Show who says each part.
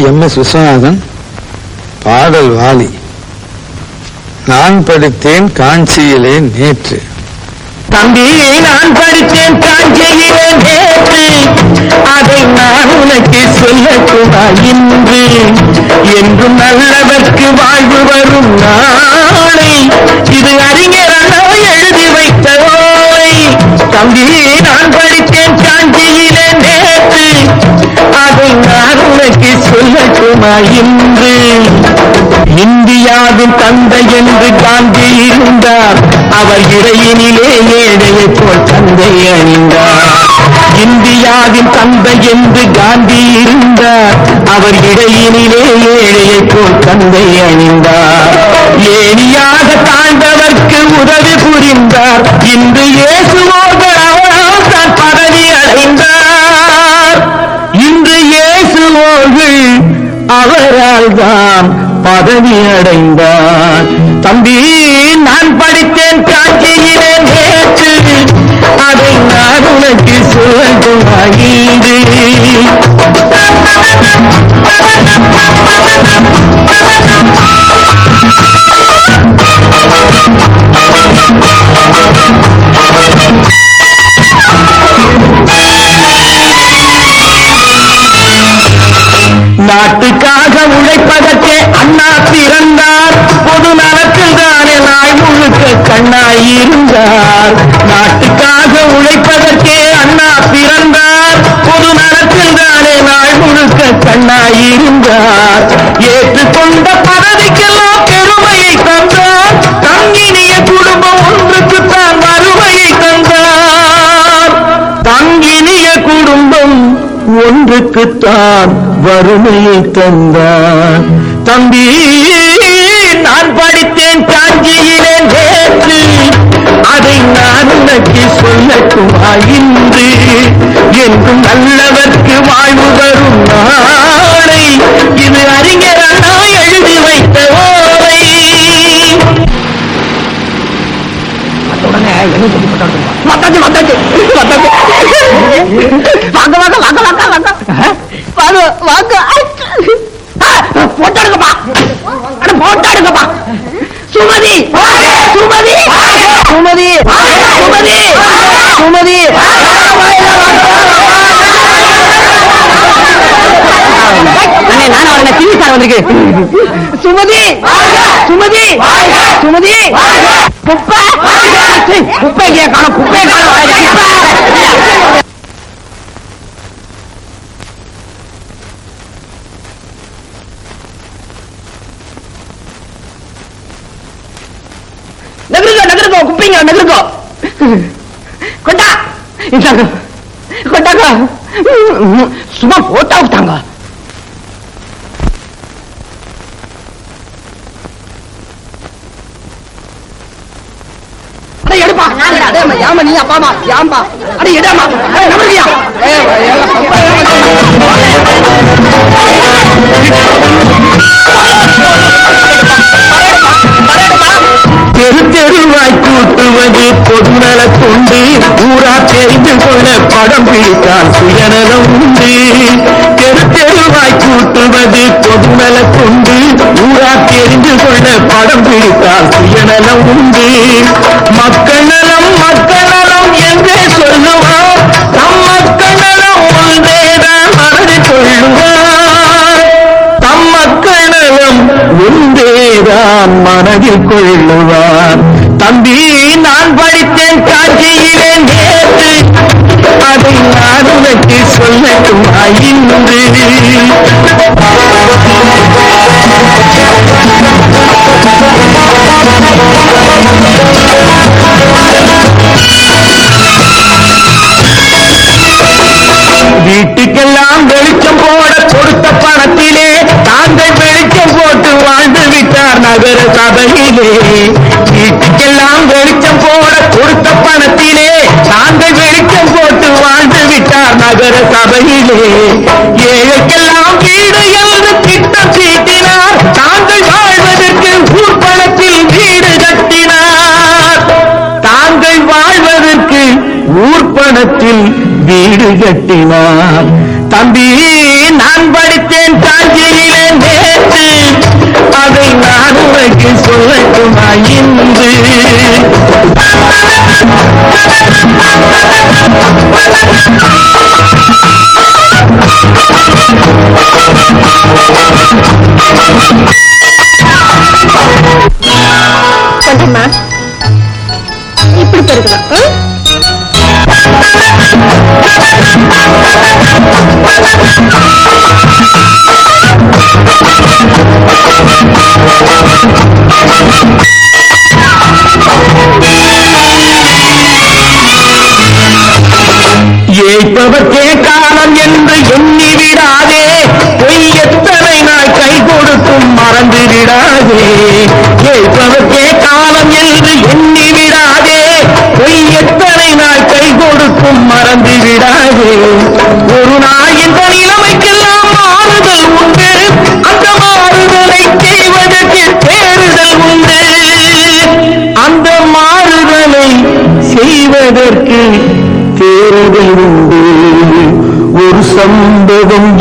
Speaker 1: M S Viswanathan பாடல் வாலி நான் படித்தேன் காஞ்சியிலே நேற்று
Speaker 2: தம்பி நான் படித்தேன் காஞ்சியிலே நேற்று அதை நான் உனக்கு சொல்லக்கூடா இன்று என்றும் நல்லவர்க்கு வாழ்வு வரும் நாளை இது அறிஞர் அண்ணா எழுதி வைத்த ஓலை தம்பி நான் படித்தேன் காஞ்சியிலே நேற்று அதை நான் உனக்கு சொல்லட்டுமா இன்று இந்தியாவின் தந்தை என்று காந்தி இருந்தார் அவர் இடையினிலே ஏழையை போல் தந்தை அணிந்தார் இந்தியாவின் தந்தை என்று காந்தி இருந்தார் அவர் இடையினிலே ஏழையை போல் தந்தை அணிந்தார் ஏணியாக தாழ்ந்தவர்க்கு உதவி புரிந்தார் இன்று இயேசுவோடு அவரால் தான் பதவி அடைந்தார் இன்று இயேசுவோடு அவரால் தான் பதவி அடைந்தார் தம்பி நான் படித்தேன் காட்சியிலே நேற்று அதை நான் உனக்கு சொல்லட்டுமா இன்று நாட்டுக்காக உழைப்பதற்கே அண்ணா பிறந்தார் பொது நலத்தில் தானே நாய் முழுக்க கண்ணாயிருந்தார் நாட்டுக்காக உழைப்பதற்கே அண்ணா பிறந்தார் பொது நலத்தில் தானே நாய் முழுக்க கண்ணாயிருந்தார் ஏற்றுக்கொண்ட பதவிக்கெல்லாம் பெருமையை தந்தார் தங்கினிய குடும்பம் ஒன்றுக்கு தான் வறுமையை தந்தார் தங்கினிய குடும்பம் ஒன்றுக்குத்தான் வறுமையை தந்தார் தம்பி நான் படித்தேன் காஞ்சியிலே நேற்று அதை நான் உனக்கு சொல்லட்டுமா இன்று என்றும் நல்லவர்க்கு வாழ்வு வரும் நாளை இது அறிஞர் அண்ணா எழுதி வைத்த ஓலை வந்தாச்சு வந்தாச்சு வந்தாச்சு வாங்க வாங்க வாங்க வாங்க வாங்க வாங்க வாங்க போட்டோ எடுக்கப்பா அட போட்டோ எடுக்கப்பா சுமதி சுமதி சுமதி சுமதி சுமதி அண்ணே நான் அவனை டிவி சார் வந்திருக்கு சுமதி சுமதி சுமதி குப்பை சீ, குப்பை இங்கே காணும் குப்பை காணும் நகருங்க நகருங்க குப்பைங்க நகருங்க கொண்டா இந்தாங்க கொண்டாங்க சும்மா போட்டா விட்டாங்க அட எடுப்பா அடேம்மா, ஏம்மா நீ அப்பாமா ஏம்பா அட எடுமா நம்பருக்கியா தெரு தெருவாய் கூட்டுவது பொதுநல கொண்டு ஊரா தெரிந்து கொள்ள படம் பிடித்தால் சுயநலம் உண்டு தெரு தெருவாய் கூட்டுவது பொதுநல கொண்டு ஊரா தெரிந்து கொள்ள படம் பிடித்தால் சுயநலம் உண்டு மக்கள் நலம் மக்கள் நலம் என்றே சொல்லுவார் நம் மக்கள் நலம் ஒன்றேதான் மனதில் கொள்ளுவார் தம் மக்கள் நலம் ஒன்றேதான் மனதில் கொள்ளுவார் தம்பி நான் படித்தேன் காட்சியிலே நேற்று அதை நான் உனக்கு சொல்லட்டுமா இன்று வீட்டுக்கெல்லாம் வெளிச்சம் போட கொடுத்த பணத்திலே தாங்கள் வெளிச்சம் போட்டு வாழ்ந்து விட்டார் நகர சபையிலே வீட்டுக்கெல்லாம் வெளிச்சம் போட கொடுத்த பணத்திலே தாங்கள் வெளிச்சம் போட்டு வாழ்ந்து விட்டார் நகர சபையிலே ஏழைக்கெல்லாம் வீடு என்று திட்டம் தீட்டினார் தாங்கள் வாழ்வதற்கு ஊர் பணத்தில் வீடு கட்டினார் தாங்கள் வாழ்வதற்கு ஊர் பணத்தில் வீடு கட்டினார் தம்பி நான் படித்தேன் காஞ்சியில்
Speaker 3: நாள் இன்று
Speaker 4: கொஞ்சமா இப்படி பெருக்கலாம் ம்?
Speaker 3: ஏய்ப்பவர்க்கே காலம் என்று எண்ணி விடாதே பொய் எத்தனை நாள் கை கொடுக்கும் மறந்து விடாதே ஏய்ப்பவர்க்கே காலம் என்று எண்ணி விடாதே பொய் எத்தனை நாள் கை கொடுக்கும் மறந்து விடாதே ஒரு நாள் இந்த நிலைமைக்கெல்லாம் மாறுதல் உண்டு அந்த மாறுதலை செய்வதற்கு தேறுதல் உண்டு அந்த மாறுதலை செய்வதற்கு தேறுதல் உண்டு ஒரு சம்பவம்